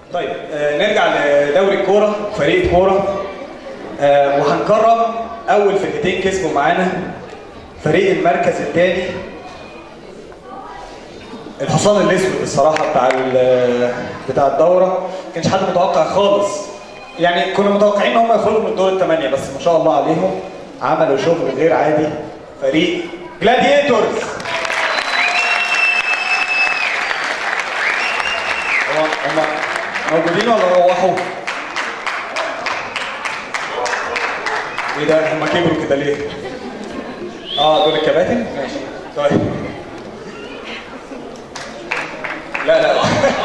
طيب آه نرجع لدوري الكوره فريق كوره آه وهنكرم اول فرقتين كسبوا معانا فريق المركز الثاني الحصان الاسود الصراحه بتاع ال- بتاع الدوره ما كانش حد متوقع خالص يعني كنا متوقعين ان هم يخرجوا من دور الثمانيه بس ما شاء الله عليهم عملوا شغل غير عادي فريق جلاديتورز هم هم موجودين ولا روحوا؟ ايه ده هم كبروا كده ليه؟ اه دول الكباتن؟ ماشي طيب لا لا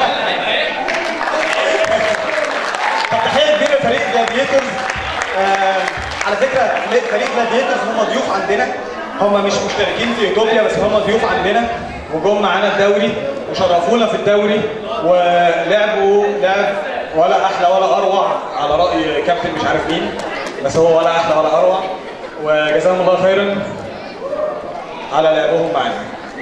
طب تحيه كبيره لفريق جلاديتورز آه على فكره فريق جلاديتورز هم ضيوف عندنا هم مش مشتركين في ايطاليا بس هم ضيوف عندنا وجم معانا الدوري وشرفونا في الدوري ولعبوا لعب ولا احلى ولا اروع على راي كابتن مش عارف مين بس هو ولا احلى ولا اروع وجزاهم الله خيرا على لعبهم معانا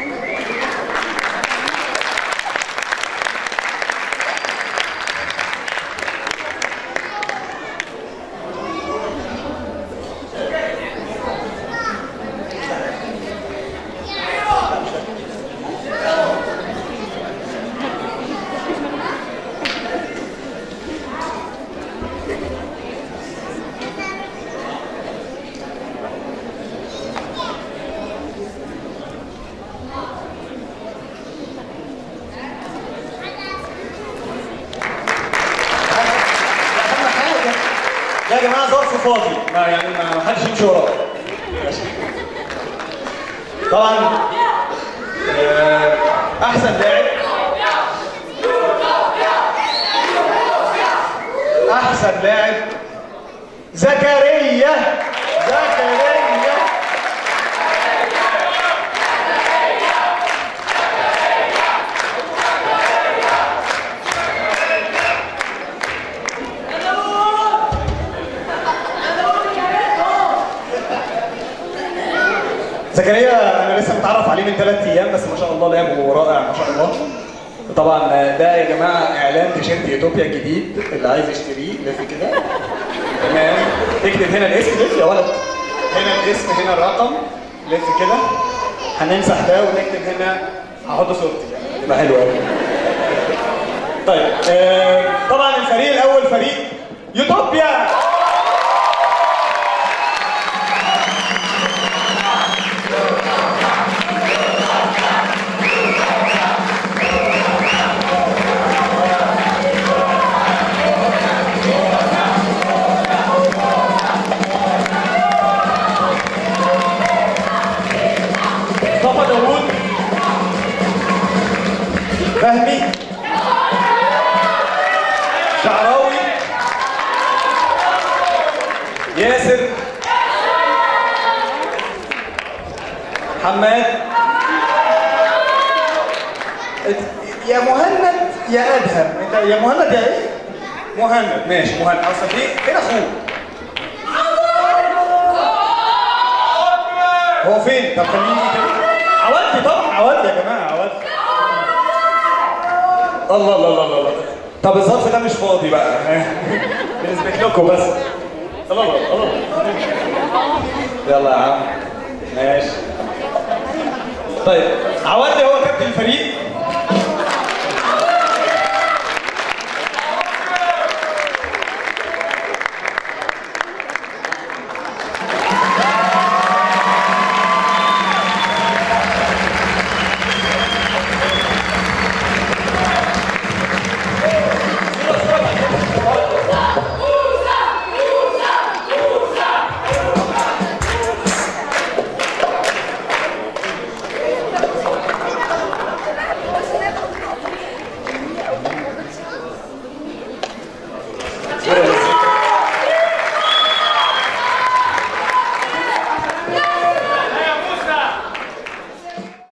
اهم حاجه يا جماعه ظرف فاضي ما يعني ما ما حدش يمشي وراه ماشي. طبعا آه، احسن لاعب احسن لاعب زكريا زكريا زكريا انا لسه متعرف عليه من ثلاث ايام بس ما شاء الله لعبه رائع ما شاء الله طبعا ده يا جماعه اعلان تيشيرت ايتوبيا الجديد اللي عايز يشتريه لف كده تمام تكتب هنا الاسم لف يا ولد هنا الاسم هنا الرقم لف كده هنمسح ده ونكتب هنا هحط صورتي يعني تبقى حلوه قوي طيب آه طبعا الفريق الاول فريق يوتوبيا مصطفى داوود فهمي شعراوي ياسر حماد يا مهند يا ادهم انت يا مهند يا ايه؟ مهند ماشي مهند اصل دي فين اخوك؟ هو فين؟ طب خليني كده عودتي طبعا عودتي يا جماعه عودتي الله الله الله الله الله طب الظرف ده مش فاضي بقى بنثبت لكم بس الله الله الله يلا يا عم ماشي طيب عودتي هو كابتن الفريق